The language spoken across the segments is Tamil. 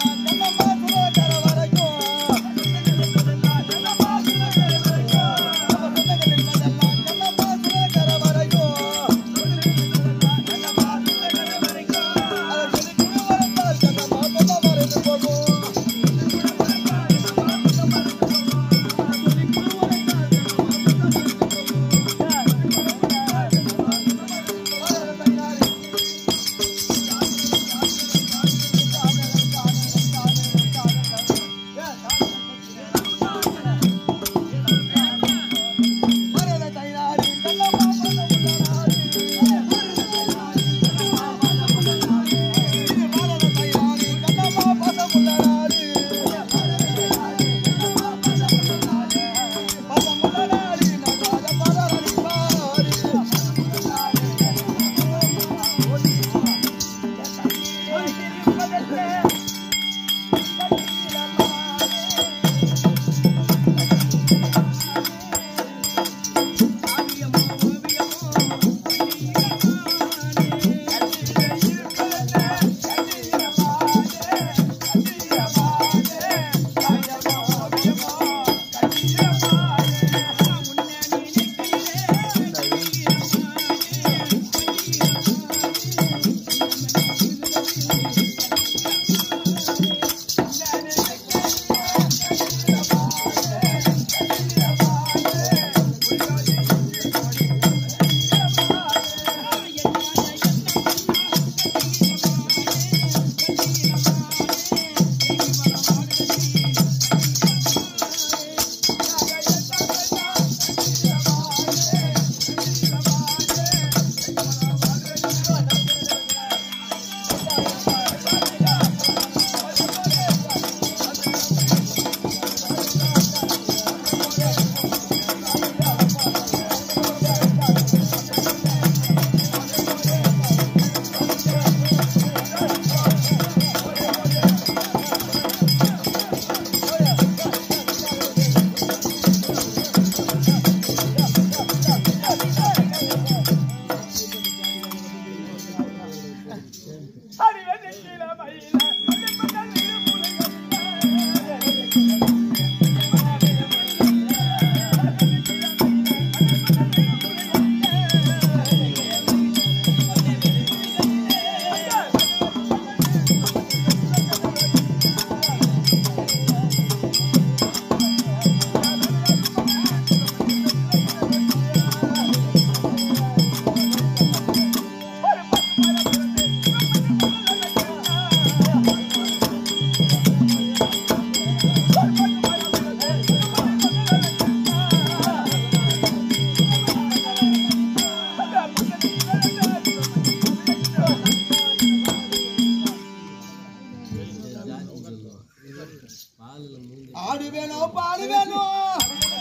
ஆடு வேணும் பாடு வேணும்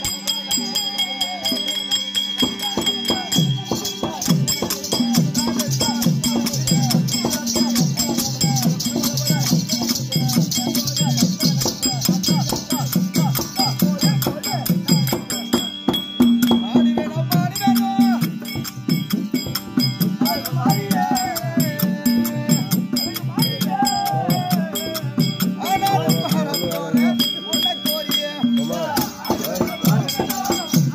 ஆடு வேணும் பாடு வேணும் ஆனாலும் பாடத்தோடு உன்னை கோரிய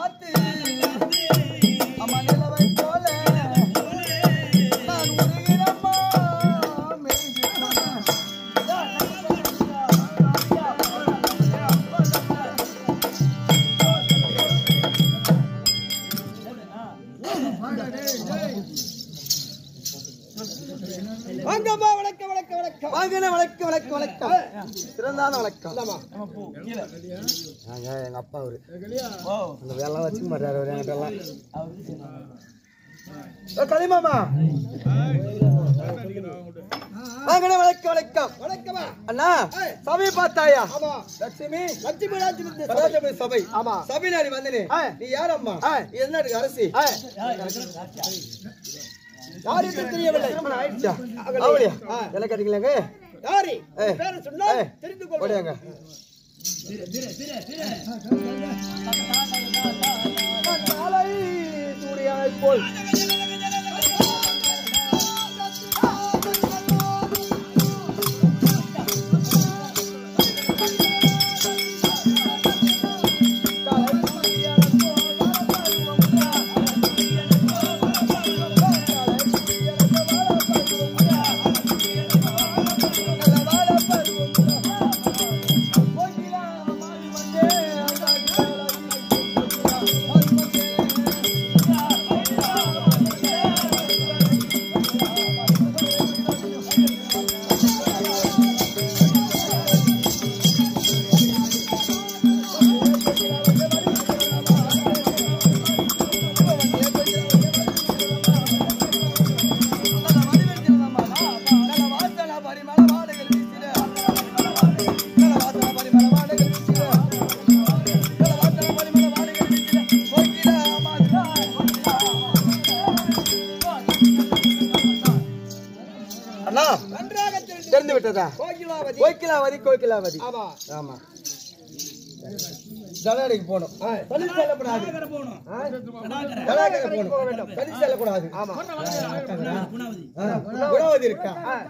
பார்த்து அம்மா நிலவை போல நான் உருகிறம்மா வாங்கம்மா வணக்கம் வணக்கம் வணக்கம் வாங்கண்ணே வணக்கம் வணக்கம் வணக்கம் சிறந்தான வணக்கம் நாங்க எங்க அப்பா அவரு அந்த வேலை வச்சுக்க மாட்டாரு அவரு என்கிட்ட எல்லாம் களிமாமா வாங்கண்ணே வணக்கம் வணக்கம் வணக்கமா அண்ணா சபை பார்த்தாயா ஆமா லட்சுமி லட்சுமி ராஜபுரி சபை ஆமா சபை நாடி வந்தனே நீ யார் அம்மா நீ என்ன இருக்கு அரசி யாரு என்று தெரியவில்லை திருமணம் ஆயிடுச்சா அவளியா எல்லாம் கேட்டீங்களாங்க யாரு ஏய். பேரை சொன்னால் ஏய். தெரிந்து கொள் ஓடியாங்க காலை சூரியனை போல் அண்ணா நன்றாக தெரிந்து விட்டதா கோகிலாவதி கோகிலாவதி கோகிலாவதி ஆமா ஆமா ஜனடிக்கு போகணும் தள்ளி செல்லக்கூடாது ஆ? ஜனகரை போகணும் தனி செல்லக்கூடாது ஆமா ஆ, குணவதி இருக்கா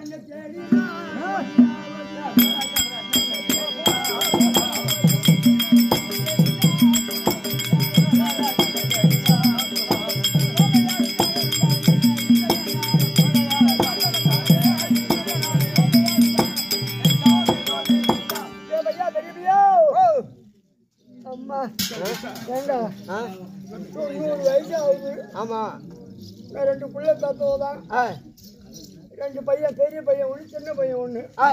அம்மா ஏண்டா ஆ? தொண்ணூறு வயசு ஆகுது ஆமா நான் ரெண்டு பிள்ளை தத்துவம் ஆ, ரெண்டு பையன் பெரிய பையன் ஒன்று சின்ன பையன் ஒன்று ஆ,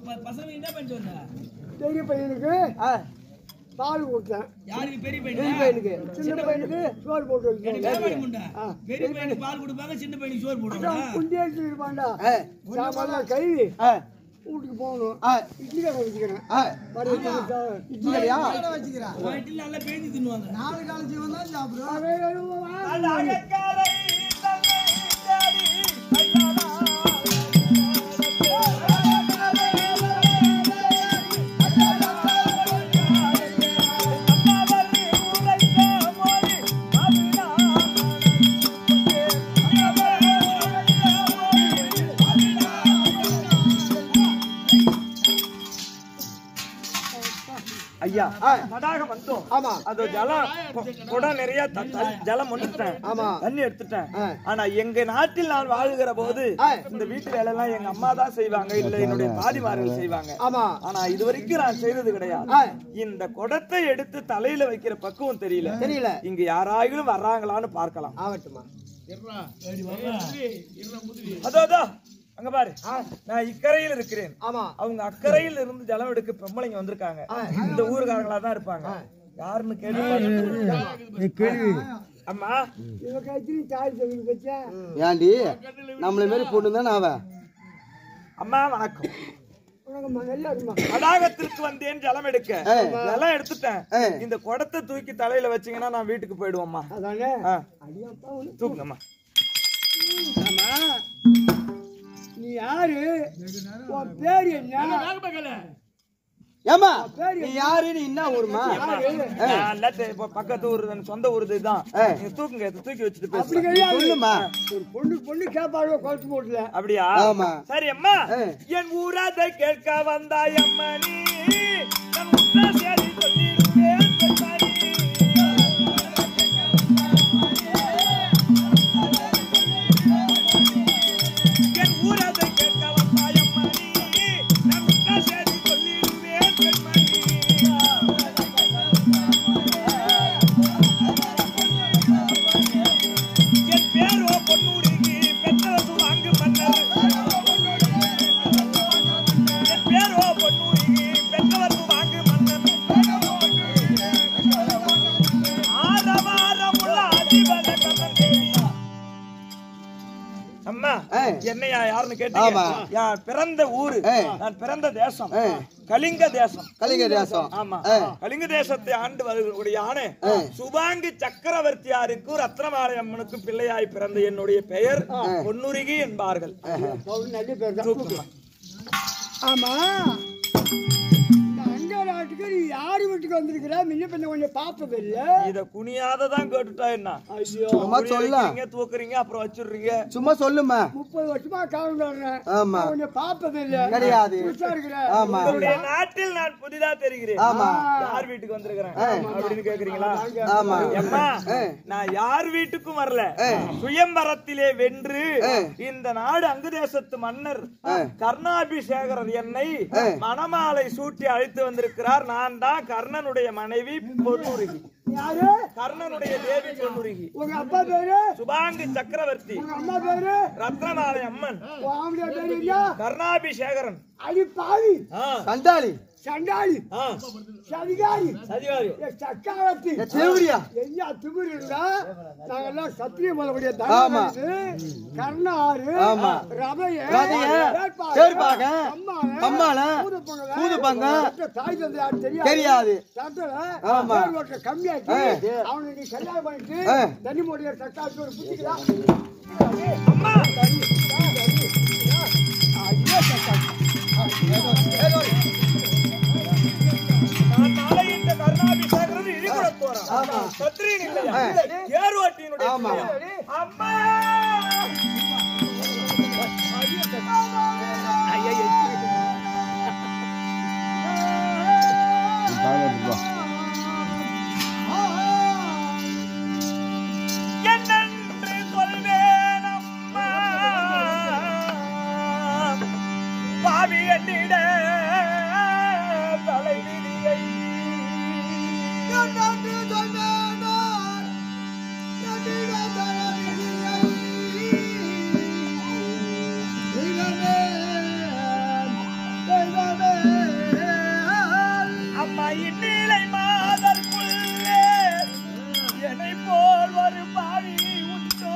பெரிய பையனுக்கு ஆ. பால் கொடுத்தேன் யாருக்கு பெரிய பெரிய பையன் பையனுக்கு சின்ன பையனுக்கு சோறு போட்டு வைக்கிறேன் ஆ. பெரிய பையனுக்கு பால் கொடுப்பாங்க சின்ன பையனுக்கு சோறு போடுவாங்க குண்டி அடிச்சு இருப்பான்டா ஆ, சாமான் கை ஆ, வீட்டுக்கு போகணும் ஆ, இட்லி கடை வச்சுக்கிறேன் ஆ. மறுபடியும் இட்லி கடையா வயிற்றுல நல்லா பேஞ்சு தின்னுவாங்க ஐயா ஆ, தடாகம் வந்தோம் ஆமா அது ஜலம் கொ- குடம் நிறைய த- த- ஜலம் வந்துட்டேன் ஆமா. தண்ணி எடுத்துட்டேன் ஆ. ஆனா எங்க நாட்டில் நான் வாழுகிற போது ஆ. இந்த வீட்டு வேலை எல்லாம் எங்க அம்மா தான் செய்வாங்க இல்ல என்னுடைய பாதிமார்கள் செய்வாங்க ஆமா ஆனா இது வரைக்கும் நான் செய்தது கிடையாது ஆ. இந்த இந்த குடத்தை எடுத்து தலையில வைக்கிற பக்குவம் தெரியல தெரியல இங்க யாராயிலும் வர்றாங்களான்னு பார்க்கலாம் ஆகட்டுமா அதோ அதோ அங்க பாரு நான் இக்கரையில் இருக்கிறேன் ஆமா அவங்க அக்கறையில் இருந்து ஜலம் எடுக்க பொம்பளைங்க வந்திருக்காங்க இந்த ஊருக்காரங்களா தான் இருப்பாங்க யாருன்னு கேள்வி அம்மா இவன் கட்சி தாய் சொல்லி வச்சேன் ஏண்டி நம்மள மாரி பொண்ணு தானே அவ அம்மா வணக்கம் உனக்கு நல்லா இருக்குமா தடாகத்திற்கு வந்தேன் ஜலம் எடுக்க ஜலம் எடுத்துட்டேன் ஆ. இந்த குடத்தை தூக்கி தலையில வச்சீங்கன்னா நான் வீட்டுக்கு போயிடுவோம்மா அதானே ஆ, அடியாப்பா உனக்கு தூக்குங்கம்மா ஆமா நீ யாரு உன் பேர் என்ன ஏமா நீ யாரு நீ என்ன ஊருமா நான் எல்லாத்தையும் இப்ப பக்கத்து ஊர் தான், சொந்த ஊர் இதுதான் ஆ. நீங்க தூக்குங்க இதை தூக்கி வச்சுட்டு அப்படி பேசுங்க கிடையாது சொல்லுமா ஒரு பொண்ணு பொண்ணு கேப்பாடு குழச்சு போட்டுல அப்படியா ஆமா. சரி அம்மா ஆ. என் ஊராதை கேட்க வந்தாய் அம்மா நீ தன் உற்ற சேரி சொல்லிடுவேன் பெண்மணி. அம்மா ஆ. என்னையா யாருன்னு கேட்டீங்க ஆமா. நான் பிறந்த ஊரு ஆ. நான் பிறந்த தேசம் ஆ. கலிங்க தேசம் கலிங்க தேசம் ஆமா ஆ. கலிங்க தேசத்தை ஆண்டு வருகிறக்கூடிய யானை சுபாங்கி சக்கரவர்த்தியாருக்கு ரத்னமாலை அம்மனுக்கு பிள்ளையாய் பிறந்த என்னுடைய பெயர் பொன்னுருகி என்பார்கள் நல்ல பேர் தான் தூக்குமா. ஆமா இந்த அங்க நாட்டுக்கு நீ யாரு வீட்டுக்கு வந்திருக்கிற முன்ன பின்ன கொஞ்சம் பார்த்தது இல்ல இத குனியாததான் கேட்டுட்டா என்ன ஐயோ சும்மா குனிய சொல்லலாம் வைக்கிறீங்க, தூக்குறீங்க அப்புறம் வச்சிடுறீங்க சும்மா சொல்லுமா முப்பது வருஷமா காலம் வர்றேன் ஆமா கொஞ்சம் பார்த்தது இல்ல கிடையாது. புதுசா இருக்கிற ஆமா உங்களுடைய நாட்டில் நான் புதிதா தெரிகிறேன் ஆமா. யார் வீட்டுக்கு வந்திருக்கிறேன் அப்படின்னு கேக்குறீங்களா ஆமா அம்மா நான் யார் வீட்டுக்கும் வரல சுயம்பரத்திலே வென்று இந்த நாடு அங்கு தேசத்து மன்னர் கர்ணாபிஷேகர் என்னை மணமாலை சூட்டி அழைத்து வந்திருக்கிறார் நான் தான் கர்ணனுடைய மனைவி பொன்னுருகி யாரு கர்ணனுடைய தேவி பொன்னுருகி உங்க அப்பா பேரு சுபாங்கி சக்கரவர்த்தி உங்க அம்மா பேரு ரத்னமாலை அம்மன் உன் ஆம்பளை பேரு இல்லையா கர்ணாபிஷேகரன் அடி பாவி ஆ, சண்டாளி சண்டாளி ஆ, சதிகாரி சதிகாரி ஏ, சக்காவத்தி ஏ, தேவடியா ஐயா திமிர் இருந்தா நாங்கெல்லாம் சத்திரிய முதலுடைய ஆமா. கர்ணாறு ஆமா. ரதைய ரதைய, தேர்ப்பாக, கம்மாள, ஊதுபங்க, தாய் தந்தை யாரும் தெரியாது தெரியாது தத்துல ஆமா. பேர் ஓட்டுற கம்மியாக்கி ஆ. அவனுக்கு நீ கல்யாணம் பண்ணிட்டு ஆ. தனி மொழியை சக்காத்து ஒரு புத்திக்கலாம் அம்மா நான் நாளை இந்த கருணாபிஷேகரன் இழிகுலத் போறேன். சத்திரியன் இல்லையா? ஏர்வாட்டியினுடைய ஆமா. பிள்ளையா? அம்மா! என்னென்று சொல்வேன் அம்மா? பாவி என்னிட தலைவிதியை அம்மா இந்நிலை மாதற்குள்ளே என்னை போல் ஒரு பாவி உண்டோ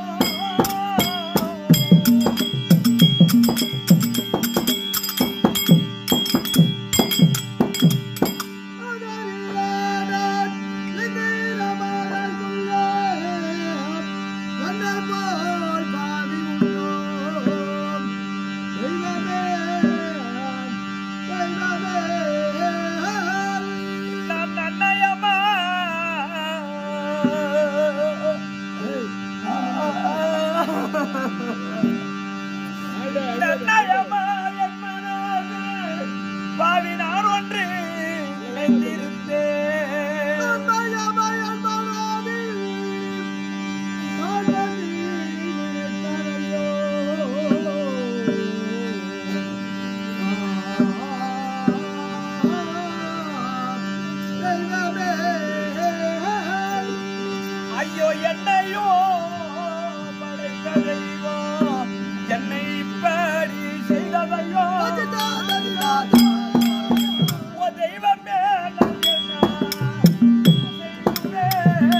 நான் நன்னயமா நன்னயமா என் மனது பாவி நான் ஒன்று நினைத்திருந்தேன் ஐயோ என்னையோ படைத்த தெய்வம் என்னை இப்படி செய்ததையோ ஓ தெய்வமே நான் என்ன செய்வேன்?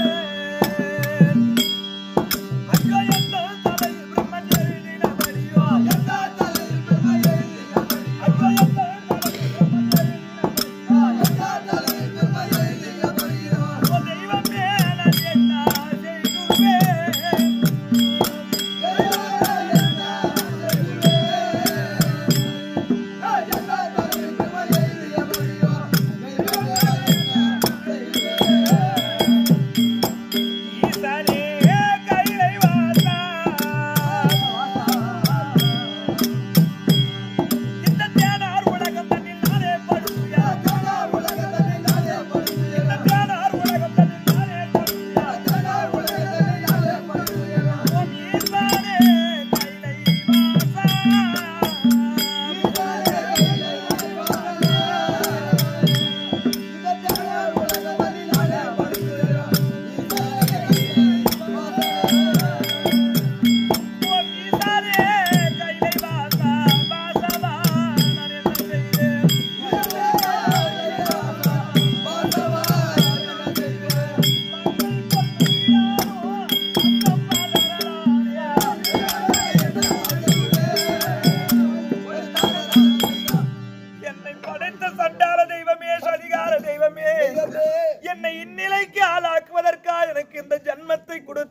ஐயோ என்ன தலை பிரம்மன் எழுதினபடியோ என்ன தலை பிரம்மன் எழுதினபடியோ ஐயோ என்ன தலை பிரம்மன் எழுதினபடியோ என்ன தலை பிரம்மன் எழுதினபடியோ ஓ தெய்வமே நான் என்ன செய்வேன்? ஈசனே கைலை வாசான். இந்த தேனார் உலகம் தன்னில் நானே படுத்துயா. இந்த தேனார் உலகம் தன்னில் நானே படுத்துயா.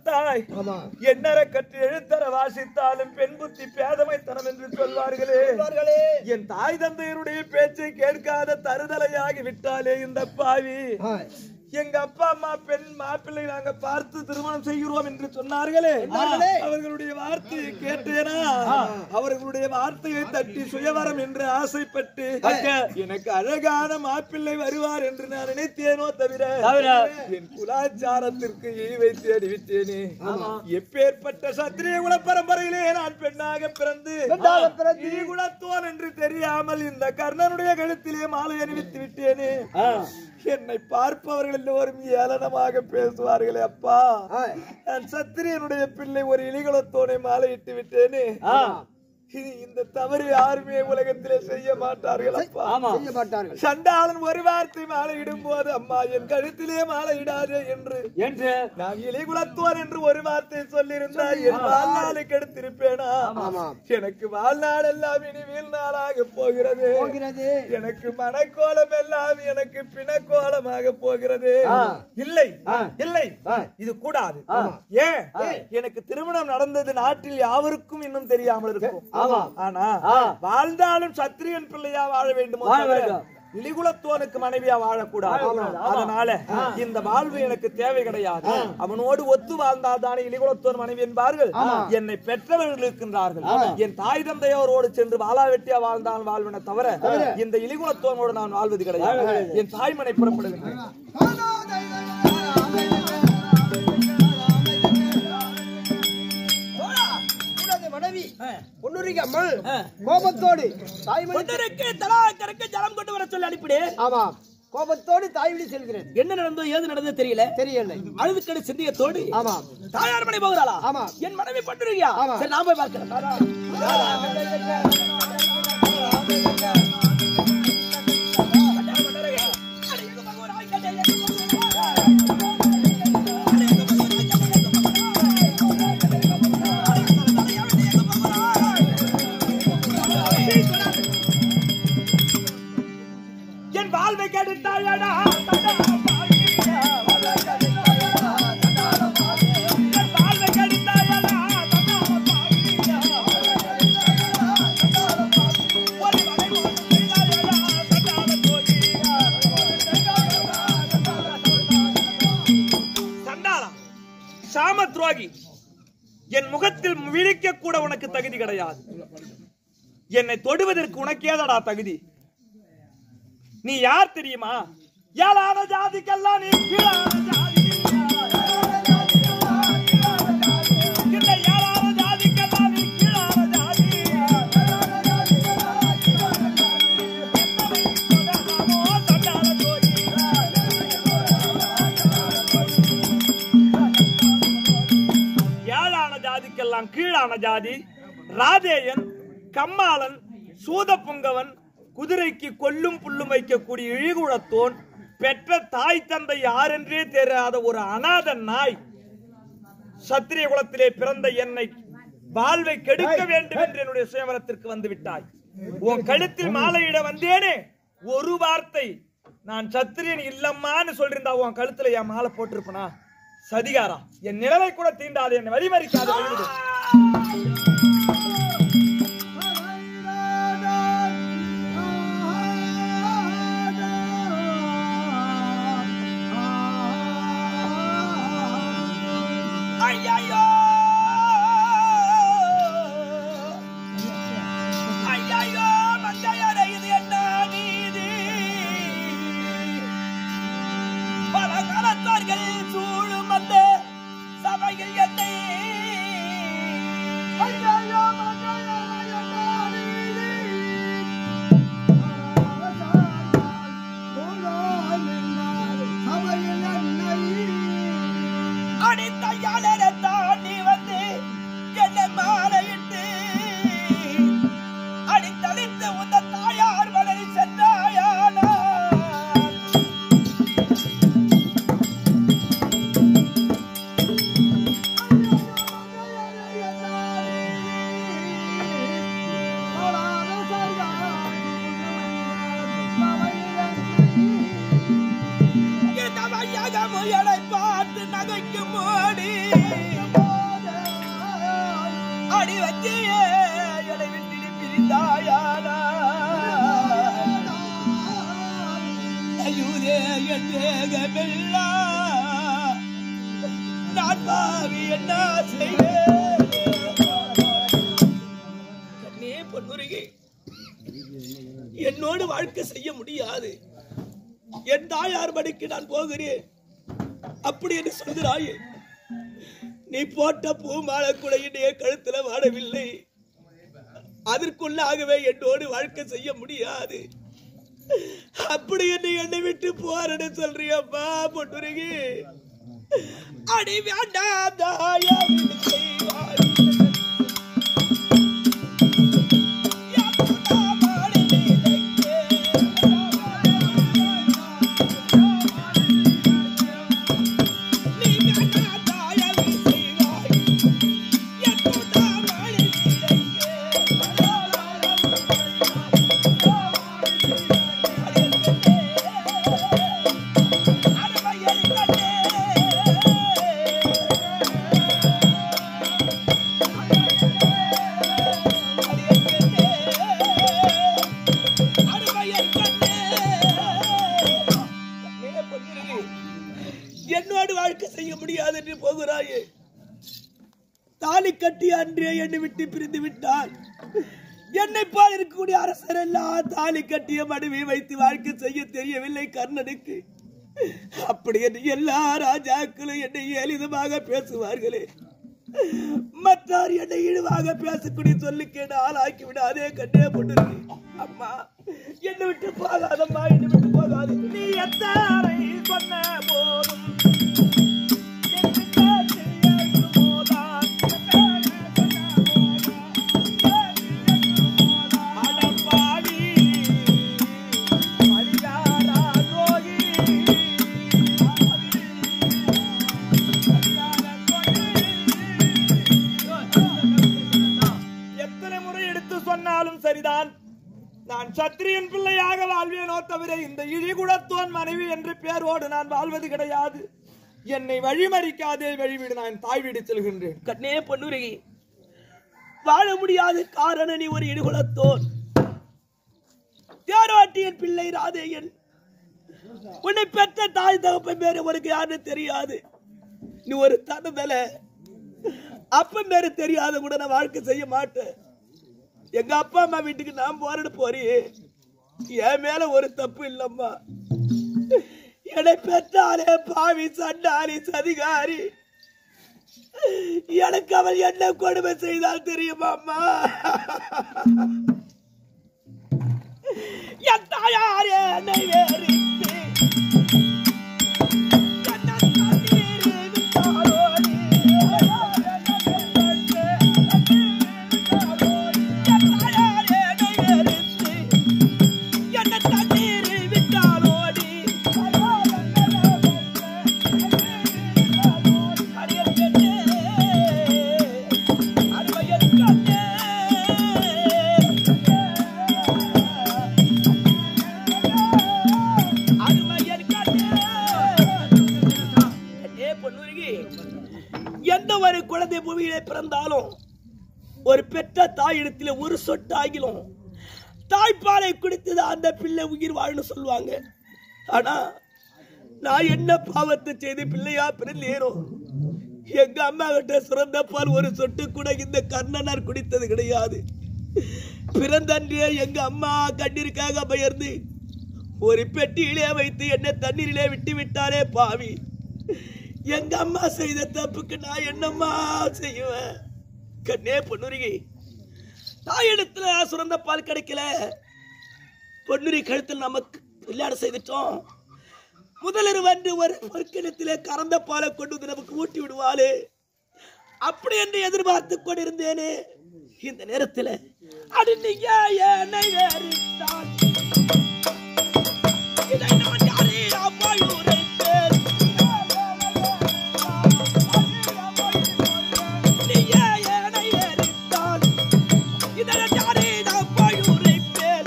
பார்த்தாய் எண்ணற கற்று எழுத்தர வாசித்தாலும் பெண் புத்தி பேதமைத்தனம் என்று சொல்வார்களே என் தாய் தந்தையருடைய பேச்சை கேட்காத தருதலையாகி விட்டாலே இந்த பாவி எங்க அப்பா அம்மா பெண் மாப்பிள்ளை நாங்க பார்த்து திருமணம் செய்கிறோம் என்று சொன்னார்களே அவர்களுடைய வார்த்தையை கேட்டேனா அவர்களுடைய வார்த்தையை தட்டி சுயவரம் என்று ஆசைப்பட்டு எனக்கு அழகான மாப்பிள்ளை வருவார் என்று நான் நினைத்தேனோ தவிர என் குலாச்சாரத்திற்கு ஈவை தேடி விட்டேனே எப்பேற்பட்ட சத்திரிய குல பரம்பரையிலே நான் பெண்ணாக பிறந்து ஈ குலத்தோன் என்று தெரியாமல் இந்த கர்ணனுடைய கழுத்திலே மாலை அணிவித்து விட்டேனே என்னை பார்ப்பவர்கள் எல்லோரும் ஏளனமாக பேசுவார்களே அப்பா நான் சத்திரியனுடைய பிள்ளை ஒரு இலிகுலத்தோனை மாலையிட்டு விட்டேனே இனி இந்த தவறு யாருமே உலகத்திலே செய்ய மாட்டார்கள் அப்பா செய்ய மாட்டார்கள் சண்டாளன் ஒரு வார்த்தை மாலையிடும் போது அம்மா என் கழுத்திலே மாலையிடாதே என்று என்று நான் இலிகுலத்தோர் என்று ஒரு வார்த்தை சொல்லியிருந்தால் என் வாழ்நாளை கெடுத்திருப்பேனா எனக்கு வாழ்நாள் எல்லாம் இனி வீழ்நாளாக போகிறது போகிறது எனக்கு மனக்கோலம் எல்லாம் எனக்கு பிணக்கோலமாக போகிறது இல்லை இல்லை இது கூடாது ஏன் எனக்கு திருமணம் நடந்தது நாட்டில் யாவருக்கும் இன்னும் தெரியாமல் இருக்கும் ஆனா வாழ்ந்தாலும் சத்திரியன் பிள்ளையா வாழ வேண்டுமோ தவிர இலிகுலத்தோனுக்கு மனைவியா வாழக்கூடாது அதனால இந்த வாழ்வு எனக்கு தேவை கிடையாது அவனோடு ஒத்து வாழ்ந்தால் தானே இலிகுலத்தோன் மனைவி என்பார்கள் என்னை பெற்றவர்கள் இருக்கின்றார்கள் என் தாய் தந்தையோரோடு சென்று வாழா வெட்டியா வாழ்ந்தான் வாழ்வன தவிர இந்த இலிகுலத்தோனோடு நான் வாழ்வது கிடையாது என் தாய்மனை புறப்படுகின்றேன் உனது மனைவி பொன்னுரிக்கு அம்மல் கோபத்தோடு தாய்மொழி கொண்டருக்கு தலாக்கருக்கு ஜலம் கொண்டு வர சொல்லி அனுப்பிடு ஆமா கோபத்தோடு தாய்வழி செல்கிறேன் என்ன நடந்தோ ஏது நடந்தோ தெரியல தெரியவில்லை அழுதுக்கடி சிந்தியத்தோடு ஆமா தாயார் மனை போகிறாளா ஆமா. என் மனைவி பட்டுருக்கியா ஆமா. சரி நான் போய் பார்க்கிறேன் என் வாழ்வை கெடுத்தாயடா சண்டாளா சாம துரோகி என் முகத்தில் விழிக்க கூட உனக்கு தகுதி கிடையாது என்னை தொடுவதற்கு உனக்கேதடா தகுதி நீ யார் தெரியுமா ஏழான ஜாதிக்கெல்லாம் நீ கீழான ஜாதி இந்த ஏழான ஜாதிக்கெல்லாம் நீ கீழான ஜாதி என்னை சண்டாள துரோகி. ஏழான ஜாதிக்கெல்லாம் கீழான ஜாதி ராதேயன் கம்மாளன் சூதப்புங்கவன் குதிரைக்கு கொல்லும் புல்லும் வைக்கக்கூடிய இழிகுழத்தோன் பெற்ற தாய் தந்தை யாரென்றே தெரியாத ஒரு அநாத நாய் சத்திரிய குலத்திலே பிறந்த என்னை வாழ்வை கெடுக்க வேண்டும் என்று என்னுடைய சுயவரத்திற்கு வந்து விட்டாய் உன் கழுத்தில் மாலையிட வந்தேனே ஒரு வார்த்தை நான் சத்திரியன் இல்லம்மான்னு சொல்லிருந்தா உன் கழுத்துல என் மாலை போட்டிருப்பனா சதிகாரா என் நிழலை கூட தீண்டாது என்னை வழிமறிக்காது வெளிவிடு ஐயையோ! ஐயையோ, மங்கையரே, இது என்ன நீதி? பல காலத்தார்கள் சூழும் அந்த சபையில் என்னை ஐயையோ, மங்கையரே, என்ன நீதி? அடித்த யாழரை தாண்டி வந்து என்னை மாலையிட்டு அடித்தளித்து உந்த தாயார் வலை சென்றாயானா பாவி என்ன செய்வேன் கண்ணே பொன்னுருகே என்னோடு வாழ்க்கை செய்ய முடியாது என் தாயார் மடிக்கு நான் போகிறேன் அப்படி என்று சொல்கிறாயே நீ போட்ட பூ மாலை கூட என்னைய கழுத்துல வாடவில்லை அதற்குள்ளாகவே என்னோடு வாழ்க்கை செய்ய முடியாது அப்படி என்னை என்னை விட்டு போறேன்னு சொல்றியப்பா பொன்னுருகி அடி வேண்டாம் தாயார் செய்வாய் என்னோடு வாழ்க்கை செய்ய முடியாது என்று போகிறாயே தாலி கட்டி அன்றே என்னை விட்டு பிரிந்து விட்டால் என்னை போல் இருக்கக்கூடிய அரசர் எல்லாம் தாலி கட்டிய மனைவி வைத்து வாழ்க்கை செய்ய தெரியவில்லை கர்ணனுக்கு அப்படி என்று எல்லா ராஜாக்களும் என்னை எளிதமாக பேசுவார்களே மற்றார் என்னை இழிவாக பேசக்கூடிய சொல்லுக்கு என்ன ஆளாக்கி விடாதே கண்டே போட்டு அம்மா என்னை விட்டு போகாதம்மா என்னை விட்டு போகாது நீ எத்தனை சொன்ன போதும் என் காற்று ஏற்றுமோதான். அடப்பாவி, மரியாதா துரோகி. எத்தனை முறை எடுத்து சொன்னாலும் சரிதான் நான் சத்திரியன் பிள்ளையாக வாழ்வேனோ தவிர இந்த இழிகுடத்தோன் மனைவி என்று பேரோடு நான் வாழ்வது கிடையாது என்னை வழிமறிக்காதே வழிவிடு நான் தாய் வீடு செல்கின்றேன் கண்ணே பொன்னுருகி வாழ முடியாத காரணம் நீ ஒரு இடுகுலத்தோன் தேரோட்டியன் பிள்ளை ராதேயன் உன்னை பெற்ற தாய் தகப்பன் பேரு உனக்கு யாருன்னு தெரியாது நீ ஒரு தனதல அப்பன் பேரு தெரியாத கூட நான் வாழ்க்கை செய்ய மாட்டேன் எங்க அப்பா அம்மா வீட்டுக்கு நான் போறேன்னு போறியே என் மேல ஒரு தப்பு இல்லம்மா என்னை பெற்றாலே பாவி சண்டாரி சதிகாரி எனக்கு அவள் என்ன கொடுமை செய்தால் தெரியுமா அம்மா என் தாயார் என்னை வேறித்து கண்ணன் கண்ணீர் விட்டாரோடி. என் தாயார் என்னை வெறுத்து, என்னை தண்ணீர் விட்டாரோடி. அடியன் கண்ணே, அருமையன் கண்ணே. அருமையன் கண்ணே. கண்ணே பொன்னுருகி, எந்த ஒரு குழந்தை பூமியிலே பிறந்தாலும் ஒரு பெற்ற தாயிடத்தில் ஒரு சொட்டு ஆகிலும் தாய்ப்பாலை குடித்தது அந்த பிள்ளை உயிர் வாழுன்னு சொல்லுவாங்க ஆனா நான் என்ன பாவத்தை செய்து பிள்ளையா பிறந்தேனோ எங்க அம்மா கிட்ட சுரந்த பால் ஒரு சொட்டு கூட இந்த கர்ணனார் குடித்தது கிடையாது பிறந்தன்றே எங்க அம்மா கண்ணீருக்காக பயர்ந்து ஒரு பெட்டியிலே வைத்து என்னை தண்ணீரிலே விட்டு விட்டாரே பாவி எங்க அம்மா செய்த தப்புக்கு நான் என்னம்மா செய்வேன் கண்ணே பொன்னுருகி தாயிடத்துல சுரந்த பால் கிடைக்கல பொன்னுரி கழுத்தில் நமக்கு விளையாட செய்துட்டோம் முதலிரு வந்து ஒரு பொற்கிணத்திலே கறந்த பாலை கொண்டு வந்து நமக்கு ஊட்டி விடுவாளே அப்படி என்று எதிர்பார்த்து கொண்டிருந்தேனே இந்த நேரத்தில் அது நீங்க என்னை வெறுத்தால் இதை நான் யாரையா போய் உரைப்பேன் நீங்க என்னை வெறுத்தால் இதை நான் யாரையா போய் உரைப்பேன்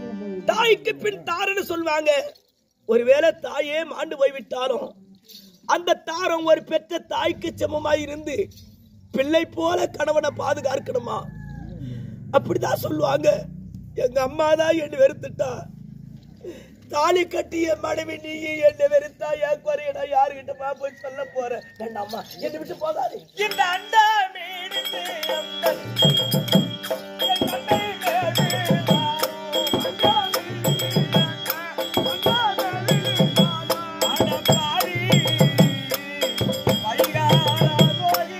தாய்க்கு பின் தாருன்னு சொல்லுவாங்க ஒருவேளை தாயே மாண்டு போய்விட்டாலும் அந்த தாரம் ஒரு பெற்ற தாய்க்கு சமமாய் இருந்து பிள்ளை போல கணவனை பாதுகாக்கணுமா அப்படிதான் சொல்லுவாங்க எங்க அம்மா தான் என்ன வெறுத்துட்டா தாலி கட்டிய மனைவி நீ என்ன வெறுத்தா என் குறையடா யாருகிட்டமா போய் சொல்ல போற என் அம்மா என்னை விட்டு போகாது இந்த அண்டா மீனிந்து அந்தன் என் தந்தை மேலே அடப்பாவி, வைகாரா நோயி.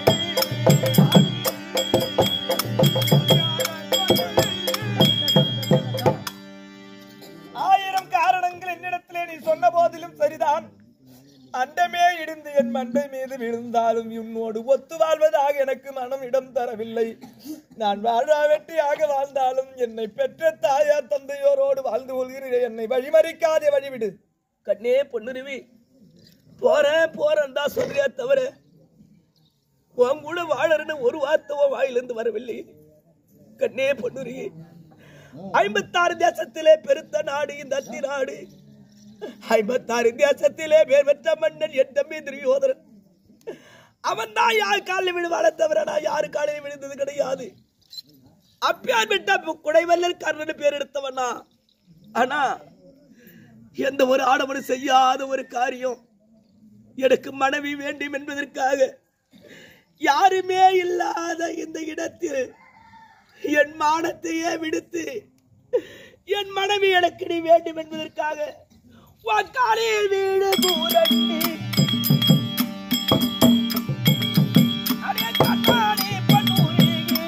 ஆயிரம் காரணங்கள் என்னிடத்திலே நீ சொன்ன போதிலும் சரிதான் அண்டமே இடிந்து என் மண்டை மீது விழுந்தாலும் உன்னோடு ஒத்து வாழ்வதாக எனக்கு மனம் இடம் தரவில்லை நான் வாழா வெட்டியாக வாழ்ந்தாலும் என்னை பெற்ற தாயார் தந்தையோரோடு வாழ்ந்து கொள்கிறேன் என்னை வழிமறிக்காதே வழிவிடு கண்ணே பொண்ணுருவி போறேன் போறேன் தான் சொல்றியா தவிர உன் கூட வாழறன்னு ஒரு வார்த்தை உன் வாயிலிருந்து வரவில்லை கண்ணே பொண்ணுருவி ஐம்பத்தாறு தேசத்திலே பெருத்த நாடு இந்த அத்தி நாடு ஐம்பத்தாறு தேசத்திலே பேர் பெற்ற மன்னன் என் தம்பி துரியோதரன் அவன் தான் யார் காலில் விழுவாளே தவிர நான் யாரு காலில் விழுந்தது கிடையாது அப்பயார் விட்ட குடைவல்லர் கர்ணன் பேர் எடுத்தவனா ஆனா எந்த ஒரு ஆடவனும் செய்யாத ஒரு காரியம் எனக்கு மனைவி வேண்டும் என்பதற்காக யாருமே இல்லாத இந்த இடத்தில் என் மானத்தையே விடுத்து என் மனைவி எனக்கு நீ வேண்டும் என்பதற்காக உன் காலில் வீடு பூரண்டி அடே கண்ணாடி பன்னூரிகி.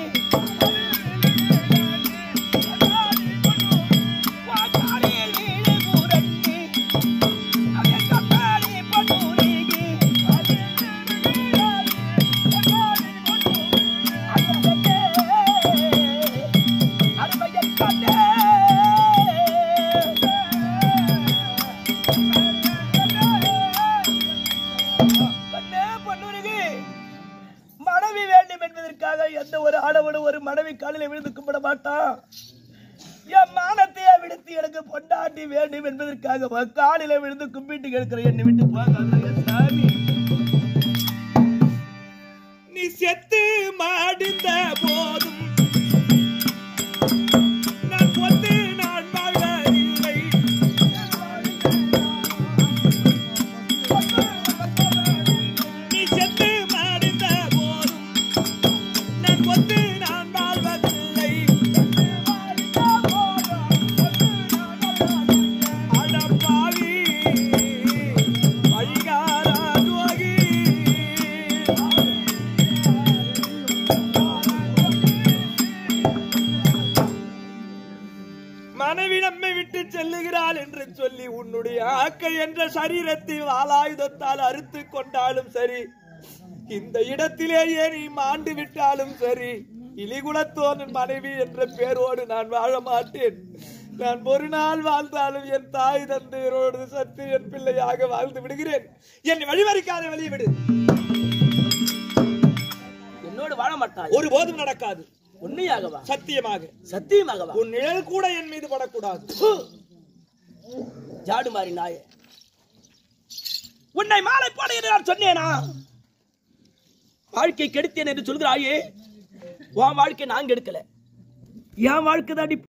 உன் காலில் வீடு பூரண்டி. அடே கண்ணாடி பன்னூரிகி. அருமையன் கண்ணே கண்ணே பொன்னுருகி மனைவி வேண்டும் என்பதற்காக எந்த ஒரு ஆடவனும் ஒரு மனைவி காலில் விழுந்து கும்பிட மாட்டான் என் மானத்தையே விடுத்து எனக்கு பொண்டாட்டி வேண்டும் என்பதற்காக உன் காலில விழுந்து கும்பிட்டு கேட்கிற என்னை விட்டு போகாத என் சாமி நீ செத்து மாடிந்த போதும் நான் பொத்து நான் வாழவில்லை நீ செத்து மாடிந்த போதும் நான் பொத்து நான் வாழ்வதில்லை அடப்பாவி வழிகாரா துவகி மனைவி நம்மை விட்டு செல்லுகிறாள் என்று சொல்லி உன்னுடைய ஆக்கை என்ற சரீரத்தை வாலாயுதத்தால் அறுத்து கொண்டாலும் சரி இந்த இடத்திலேயே நீ மாண்டு விட்டாலும் சரி இலிகுலத்தோனின் மனைவி என்ற பேரோடு நான் வாழ மாட்டேன் நான் ஒரு நாள் வாழ்ந்தாலும் என் தாய் தந்தையரோடு சத்து என் பிள்ளையாக வாழ்ந்து விடுகிறேன் என்னை வழிமறிக்காத வெளியே விடு என்னோடு வாழ மாட்டாய் ஒரு போதும் நடக்காது உண்மையாகவா சத்தியமாக சத்தியமாகவா உன் நிழல் கூட என் மீது படக்கூடாது ஹு! ஜாடு மாறி நாயே உன்னை மாலை போட என்று நான் சொன்னேனா வாழ்க்கை கெடுத்தேன் என்று சொல்கிறாயே உன் வாழ்க்கை நான் கெடுக்கல என் வாழ்க்கை தாண்டி